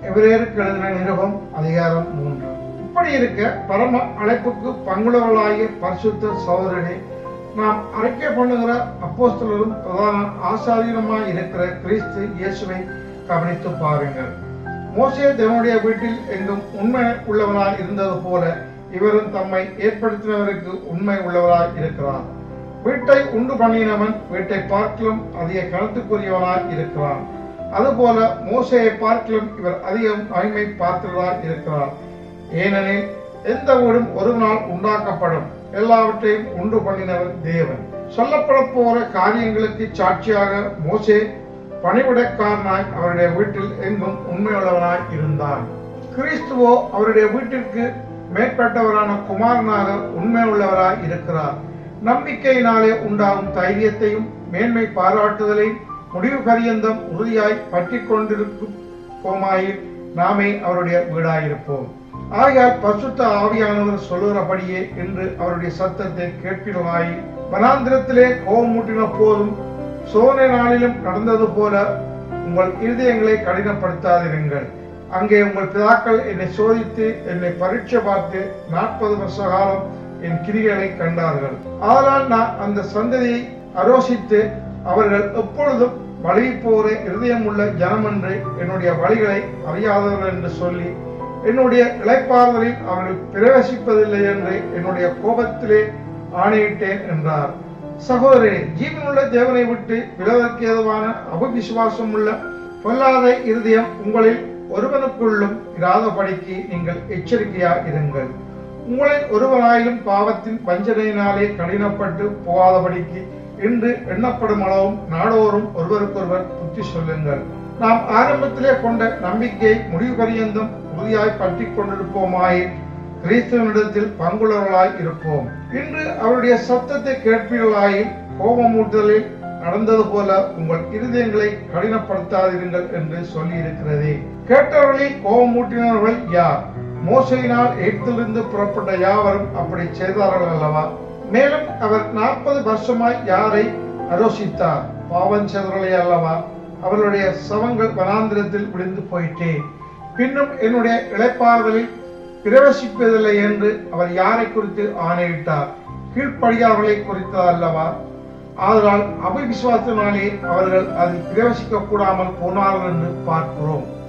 எவரேருக்கு எழுதின நிருபம் அதிகாரம் மூன்று இப்படி இருக்க பரம அழைப்புக்கு பங்குள்ளவர்களாகிய பரிசுத்த சகோதரனே நாம் அறிக்கை பண்ணுகிற அப்போஸ்தலரும் பிரதான ஆசாரியனுமாய் இருக்கிற கிறிஸ்து இயேசுவை கவனித்து பாருங்கள் மோசே தேவனுடைய வீட்டில் எங்கும் உண்மை உள்ளவனாய் இருந்தது போல இவரும் தம்மை ஏற்படுத்தினவருக்கு உண்மை உள்ளவராய் இருக்கிறார் வீட்டை உண்டு பண்ணினவன் வீட்டை பார்க்கலும் அதிக கருத்துக்குரியவனாய் இருக்கிறான் அதுபோல மோசையை பார்க்கலும் இவர் அதிகம் மகிமை பார்த்தவராய் இருக்கிறார் ஏனெனில் எந்த வீடும் ஒரு நாள் உண்டாக்கப்படும் எல்லாவற்றையும் உண்டு பண்ணினவர் தேவன் சொல்லப்பட போற காரியங்களுக்கு சாட்சியாக மோசே பணிவிடைக்காரனாய் அவருடைய வீட்டில் எங்கும் உண்மையுள்ளவனாய் இருந்தான் கிறிஸ்துவோ அவருடைய வீட்டிற்கு மேற்பட்டவரான குமாரனாக உண்மையுள்ளவராய் இருக்கிறார் நம்பிக்கையினாலே உண்டாகும் தைரியத்தையும் மேன்மை பாராட்டுதலையும் முடிவு பரியந்தம் உறுதியாய் பற்றி கொண்டிருக்கும் போமாயில் நாமே அவருடைய வீடாயிருப்போம் ஆகையால் பசுத்த ஆவியானவர் சொல்லுகிறபடியே என்று அவருடைய சத்தத்தை கேட்கிறவாய் வனாந்திரத்திலே கோபமூட்டின போதும் சோனை நாளிலும் நடந்தது போல உங்கள் இருதயங்களை கடினப்படுத்தாதிருங்கள் அங்கே உங்கள் பிதாக்கள் என்னை சோதித்து என்னை பரீட்சை பார்த்து நாற்பது வருஷ காலம் என் கிரிகளை கண்டார்கள் ஆனால் நான் அந்த சந்ததியை அரோசித்து அவர்கள் எப்பொழுதும் வழி போகிற இருதயம் உள்ள ஜனம் என்று என்னுடைய வழிகளை அறியாதவர்கள் என்று சொல்லி என்னுடைய இளைப்பாறுதலில் அவர்கள் பிரவேசிப்பதில்லை என்று என்னுடைய கோபத்திலே ஆணையிட்டேன் என்றார் சகோதரே ஜீவனுள்ள தேவனை விட்டு விலவதற்கு ஏதுவான அபவிசுவாசம் உள்ள பொல்லாத இருதயம் உங்களில் ஒருவனுக்குள்ளும் இராதபடிக்கு நீங்கள் எச்சரிக்கையா இருங்கள் உங்களில் ஒருவராயிலும் பாவத்தின் வஞ்சனையினாலே கடினப்பட்டு போகாதபடிக்கு இன்று எண்ணப்படும் அளவும் நாடோறும் ஒருவருக்கொருவர் புத்தி சொல்லுங்கள் நாம் ஆரம்பத்திலே கொண்ட நம்பிக்கை முடிவு பரியந்தம் உறுதியாய் பற்றி கொண்டிருப்போமாயின் கிறிஸ்துவனிடத்தில் பங்குள்ளவர்களாய் இருப்போம் இன்று அவருடைய சத்தத்தை கேட்பீர்களாயின் கோபமூட்டுதலில் நடந்தது போல உங்கள் இருதயங்களை கடினப்படுத்தாதிருங்கள் என்று சொல்லி இருக்கிறதே கேட்டவர்களில் கோபமூட்டினவர்கள் யார் மோசையினால் எகிப்திலிருந்து புறப்பட்ட யாவரும் அப்படி செய்தார்கள் அல்லவா மேலும் அவர் நாற்பது வருஷமாய் யாரை அரோசித்தார் பாவம் செய்தவர்களை அல்லவா அவர்களுடைய சவங்கள் வனாந்திரத்தில் விழுந்து போயிட்டே பின்னும் என்னுடைய இழைப்பாறுதலில் பிரவேசிப்பதில்லை என்று அவர் யாரை குறித்து ஆணையிட்டார் கீழ்ப்படியார்களை குறித்தது அல்லவா ஆதலால் அபிவிசுவாசத்தினாலே அவர்கள் அதில் பிரவேசிக்க கூடாமல் போனார்கள் என்று பார்க்கிறோம்